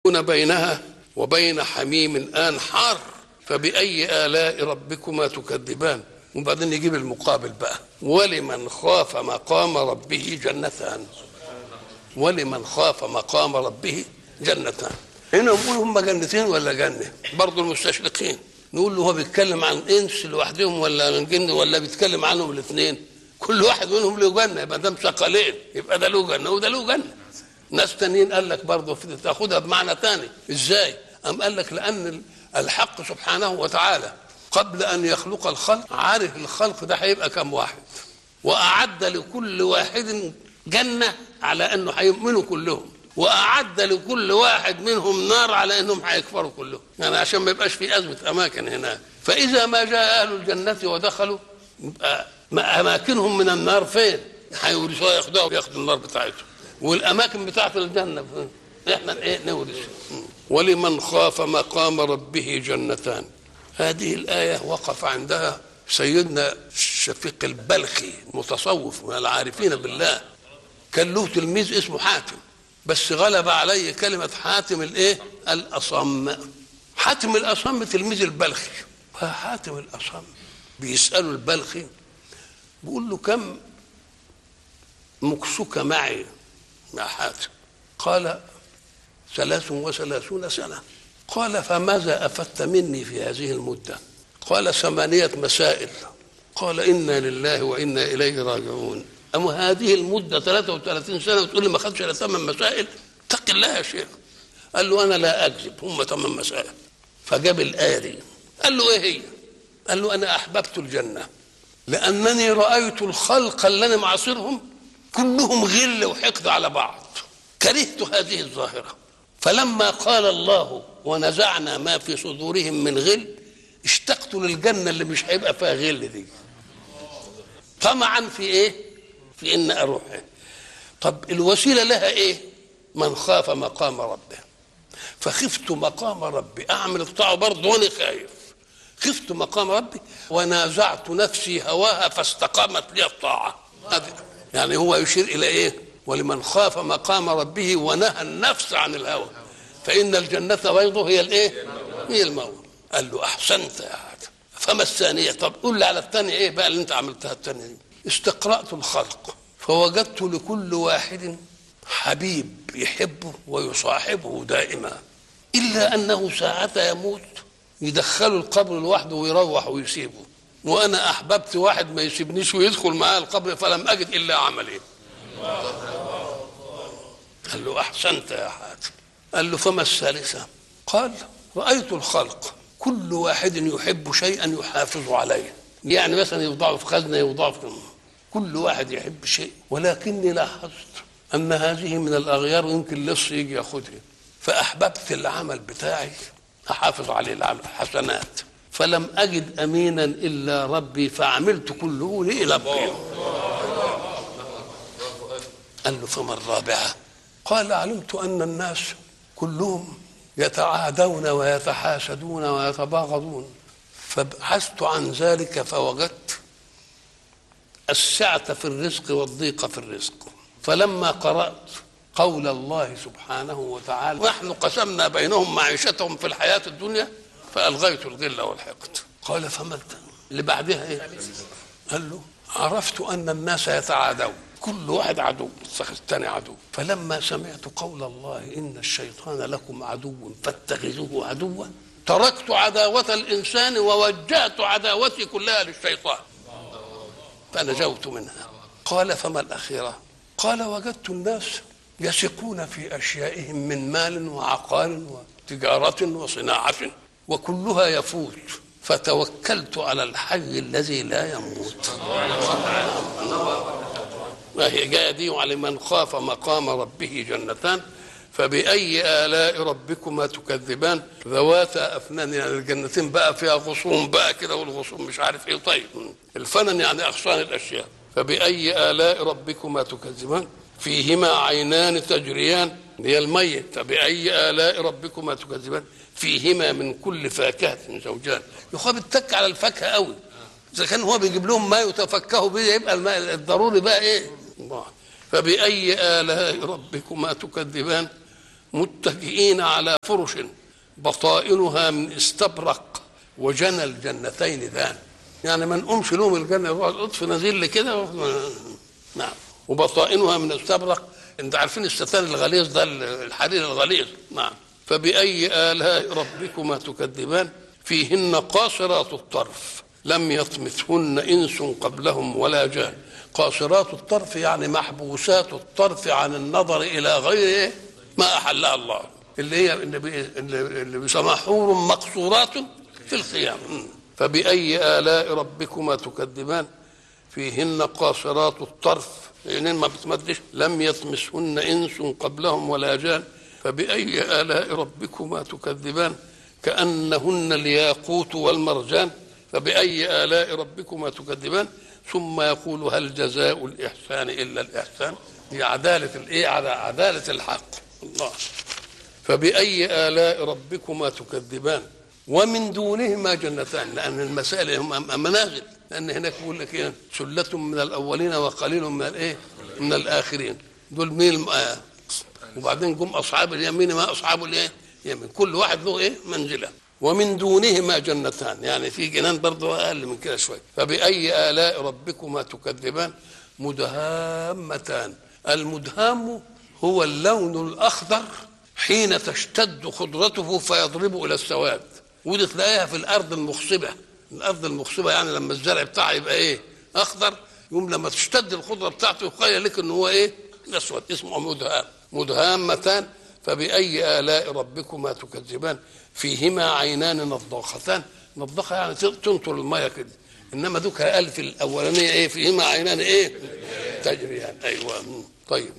يفرقون بينها وبين حميم الآن حار فبأي آلاء ربكما تكذبان وبعدين يجيب المقابل بقى ولمن خاف مقام ربه جنتان ولمن خاف مقام ربه جنتان هنا نقول هم جنتين ولا جنة برضه المستشرقين نقول له هو بيتكلم عن انس لوحدهم ولا عن جن ولا بيتكلم عنهم الاثنين كل واحد منهم له جنه يبقى ده ثقلين يبقى ده له جنه وده له جنه ناس تانيين قال لك برضه تاخدها بمعنى تاني ازاي؟ أم قال لك لأن الحق سبحانه وتعالى قبل أن يخلق الخلق عارف الخلق ده هيبقى كم واحد وأعد لكل واحد جنة على أنه هيؤمنوا كلهم وأعد لكل واحد منهم نار على أنهم هيكفروا كلهم يعني عشان ما يبقاش في أزمة أماكن هناك فإذا ما جاء أهل الجنة ودخلوا يبقى أماكنهم من النار فين؟ هيورثوها ياخدوها وياخدوا النار بتاعتهم والأماكن بتاعت الجنة فين؟ احنا ايه نورث ولمن خاف مقام ربه جنتان هذه الآية وقف عندها سيدنا الشفيق البلخي متصوف من العارفين بالله كان له تلميذ اسمه حاتم بس غلب عليه كلمة حاتم الايه الأصم حاتم الأصم تلميذ البلخي فحاتم الأصم بيسأله البلخي بيقول له كم مكسك معي مع حاتم قال ثلاث وثلاثون سنة قال فماذا أفدت مني في هذه المدة قال ثمانية مسائل قال إنا لله وإنا إليه راجعون أما هذه المدة 33 سنة وتقول لي ما خدش إلا ثمان مسائل اتق الله يا شيخ قال له أنا لا أكذب هم ثمان مسائل فجاب الآية دي قال له إيه هي؟ قال له أنا أحببت الجنة لأنني رأيت الخلق الذي معاصرهم كلهم غل وحقد على بعض كرهت هذه الظاهرة فلما قال الله ونزعنا ما في صدورهم من غل اشتقت للجنة اللي مش هيبقى فيها غل دي طمعا في ايه في ان اروح طب الوسيلة لها ايه من خاف مقام ربه فخفت مقام ربي اعمل الطاعة برضه وانا خايف خفت مقام ربي ونازعت نفسي هواها فاستقامت لي الطاعة هذه يعني هو يشير الى ايه ولمن خاف مقام ربه ونهى النفس عن الهوى فإن الجنة بيضه هي الإيه؟ هي الموت قال له أحسنت يا عاد فما الثانية طب قول لي على الثانية إيه بقى اللي أنت عملتها الثانية دي استقرأت الخلق فوجدت لكل واحد حبيب يحبه ويصاحبه دائما إلا أنه ساعة يموت يدخله القبر لوحده ويروح ويسيبه وأنا أحببت واحد ما يسيبنيش ويدخل معاه القبر فلم أجد إلا عملي قال له أحسنت يا حاتم قال له فما الثالثة قال رأيت الخلق كل واحد يحب شيئا يحافظ عليه يعني مثلا يوضعه في خزنة يوضعه في كل واحد يحب شيء ولكني لاحظت أن هذه من الأغيار يمكن لص يجي ياخدها فأحببت العمل بتاعي أحافظ عليه العمل حسنات فلم أجد أمينا إلا ربي فعملت كله لربي قال له فما الرابعة قال علمت أن الناس كلهم يتعادون ويتحاسدون ويتباغضون فبحثت عن ذلك فوجدت السعة في الرزق والضيق في الرزق فلما قرأت قول الله سبحانه وتعالى نحن قسمنا بينهم معيشتهم في الحياة الدنيا فألغيت الغل والحقد قال فما اللي بعدها ايه قال له عرفت أن الناس يتعادون كل واحد عدو الثاني عدو فلما سمعت قول الله إن الشيطان لكم عدو فاتخذوه عدوا تركت عداوة الإنسان ووجهت عداوتي كلها للشيطان فنجوت منها قال فما الأخيرة قال وجدت الناس يثقون في أشيائهم من مال وعقار وتجارة وصناعة وكلها يفوت فتوكلت على الحي الذي لا يموت وهي جايه دي وعلى من خاف مقام ربه جنتان فبأي آلاء ربكما تكذبان ذواتا أفنان يعني الجنتين بقى فيها غصون بقى كده والغصون مش عارف ايه طيب الفنن يعني أغصان الأشياء فبأي آلاء ربكما تكذبان فيهما عينان تجريان هي المية فبأي آلاء ربكما تكذبان فيهما من كل فاكهة زوجان يخاف التك على الفاكهة قوي إذا كان هو بيجيب لهم ما يتفكهوا به يبقى الماء الضروري بقى إيه؟ الله فبأي آلاء ربكما تكذبان متكئين على فرش بطائنها من استبرق وجنى الجنتين ذان يعني ما نقومش لهم الجنه يقعد اطفي نزيل كده نعم وبطائنها من استبرق انت عارفين الستان الغليظ ده الحرير الغليظ نعم فبأي آلاء ربكما تكذبان فيهن قاصرات الطرف لم يطمثهن إنس قبلهم ولا جان قاصرات الطرف يعني محبوسات الطرف عن النظر إلى غير ما أحلها الله اللي هي اللي بيسمى حور مقصورات في الخيام فبأي آلاء ربكما تكذبان فيهن قاصرات الطرف يعني ما بتمدش لم يطمسهن إنس قبلهم ولا جان فبأي آلاء ربكما تكذبان كأنهن الياقوت والمرجان فبأي آلاء ربكما تكذبان ثم يقول هل جزاء الإحسان إلا الإحسان هي عدالة الإيه على عدالة الحق الله فبأي آلاء ربكما تكذبان ومن دونهما جنتان لأن المسائل هم منازل لأن هناك بيقول لك إيه سلة من الأولين وقليل من الإيه من الآخرين دول مين آه وبعدين جم أصحاب اليمين ما أصحاب الإيه يمين كل واحد له إيه منزلة ومن دونهما جنتان يعني في جنان برضه أقل من كده شوية فبأي آلاء ربكما تكذبان مدهامتان المدهام هو اللون الأخضر حين تشتد خضرته فيضرب إلى السواد ودي تلاقيها في الأرض المخصبة الأرض المخصبة يعني لما الزرع بتاعها يبقى إيه أخضر يوم لما تشتد الخضرة بتاعته يخيل لك إن هو إيه أسود اسمه مدهام مدهامتان فبأي آلاء ربكما تكذبان فيهما عينان نضاختان نضاخة يعني تنطر المية كده انما دوك قال في الاولانيه ايه فيهما عينان ايه تجريان ايوه طيب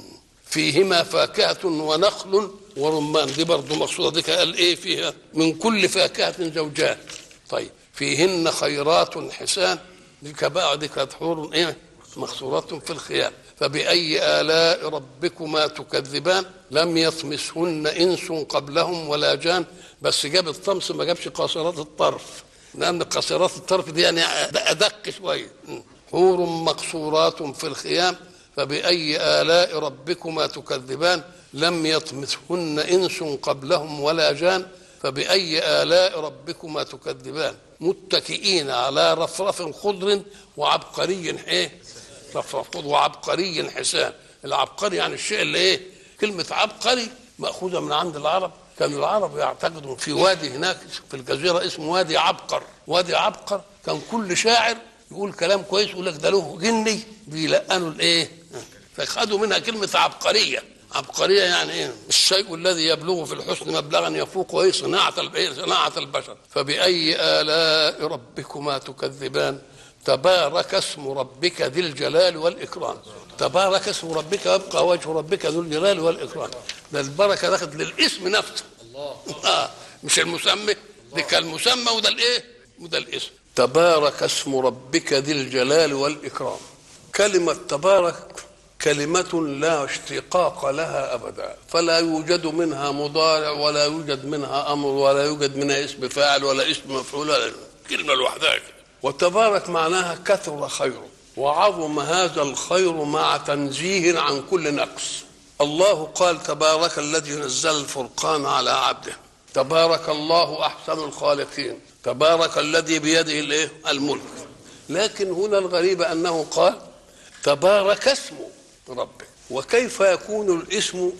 فيهما فاكهه ونخل ورمان دي برضه مقصوده دي قال ايه فيها من كل فاكهه زوجان طيب فيهن خيرات حسان دي بقى دي كانت حور ايه مقصورات في الخيام فبأي آلاء ربكما تكذبان لم يطمسهن إنس قبلهم ولا جان بس جاب الطمس ما جابش قاصرات الطرف لأن قاصرات الطرف دي يعني أدق شوية حور مقصورات في الخيام فبأي آلاء ربكما تكذبان لم يطمثهن إنس قبلهم ولا جان فبأي آلاء ربكما تكذبان متكئين على رفرف خضر وعبقري ايه رفرف خضر وعبقري حسان العبقري يعني الشيء اللي ايه كلمة عبقري مأخوذة من عند العرب كان العرب يعتقدوا في وادي هناك في الجزيرة اسمه وادي عبقر وادي عبقر كان كل شاعر يقول كلام كويس يقول لك ده له جني بيلقنوا الايه فخدوا منها كلمة عبقرية عبقرية يعني ايه الشيء الذي يبلغ في الحسن مبلغا يفوق ايه صناعة صناعة البشر فبأي آلاء ربكما تكذبان تبارك اسم ربك ذي الجلال والإكرام تبارك اسم ربك ويبقى وجه ربك ذو الجلال والإكرام ده البركة دخلت للاسم نفسه الله آه مش المسمى ده كان المسمى وده الايه وده الاسم تبارك اسم ربك ذي الجلال والإكرام كلمة تبارك كلمة لا اشتقاق لها أبدا فلا يوجد منها مضارع ولا يوجد منها أمر ولا يوجد منها اسم فاعل ولا اسم مفعول ولا كلمة لوحدها وتبارك معناها كثر خيره وعظم هذا الخير مع تنزيه عن كل نقص الله قال تبارك الذي نزل الفرقان على عبده تبارك الله احسن الخالقين تبارك الذي بيده الايه الملك لكن هنا الغريب انه قال تبارك اسم ربك وكيف يكون الاسم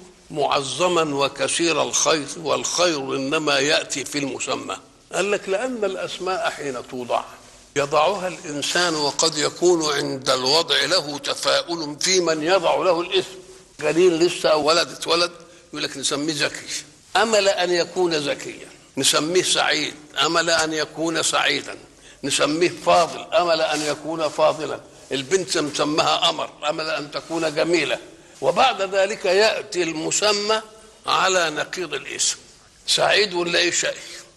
معظما وكثير الخير والخير انما ياتي في المسمى قال لك لان الاسماء حين توضع يضعها الانسان وقد يكون عند الوضع له تفاؤل في من يضع له الاسم قليل لسه ولد اتولد يقول لك نسميه ذكي امل ان يكون ذكيا نسميه سعيد امل ان يكون سعيدا نسميه فاضل امل ان يكون فاضلا البنت مسمها قمر امل ان تكون جميله وبعد ذلك ياتي المسمى على نقيض الاسم سعيد ولا ايه شقي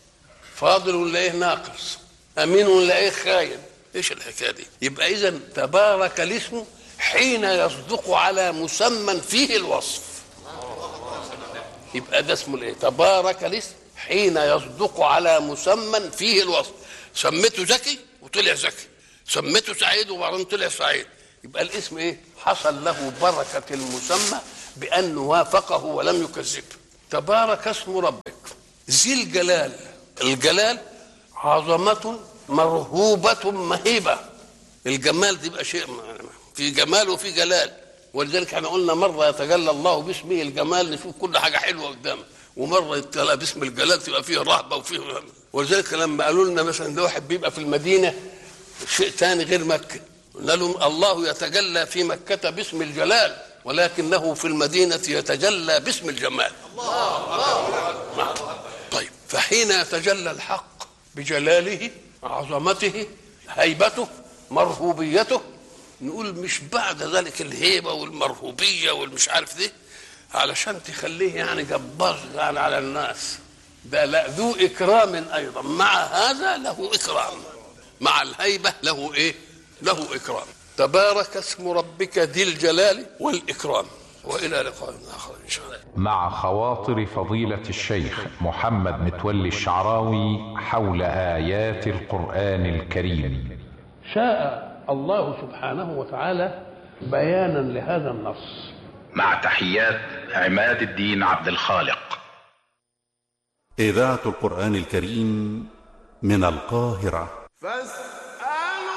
فاضل ولا ايه ناقص امين ولا ايه خاين ايش الحكايه دي يبقى اذا تبارك الاسم حين يصدق على مسمى فيه الوصف يبقى ده اسمه الايه تبارك الاسم حين يصدق على مسمى فيه الوصف سميته ذكي وطلع ذكي سميته سعيد وبعدين طلع سعيد يبقى الاسم ايه حصل له بركه المسمى بان وافقه ولم يكذبه تبارك اسم ربك ذي الجلال الجلال عظمة مرهوبة مهيبة الجمال دي يبقى شيء في جمال وفي جلال ولذلك احنا قلنا مرة يتجلى الله باسمه الجمال نشوف كل حاجة حلوة قدامه ومرة يتجلى باسم الجلال تبقى فيه رهبة وفيه ولذلك لما قالوا لنا مثلا ده واحد بيبقى في المدينة شيء ثاني غير مكة قلنا لهم الله يتجلى في مكة باسم الجلال ولكنه في المدينة يتجلى باسم الجمال الله طيب فحين يتجلى الحق بجلاله عظمته هيبته مرهوبيته نقول مش بعد ذلك الهيبة والمرهوبية والمش عارف دي علشان تخليه يعني جبار يعني على الناس ده لا ذو إكرام أيضا مع هذا له إكرام مع الهيبة له إيه له إكرام تبارك اسم ربك ذي الجلال والإكرام وإلى لقاء آخر إن شاء الله مع خواطر فضيلة الشيخ محمد متولي الشعراوي حول آيات القرآن الكريم شاء الله سبحانه وتعالى بيانا لهذا النص مع تحيات عماد الدين عبد الخالق إذاعة القرآن الكريم من القاهرة فاستمعوا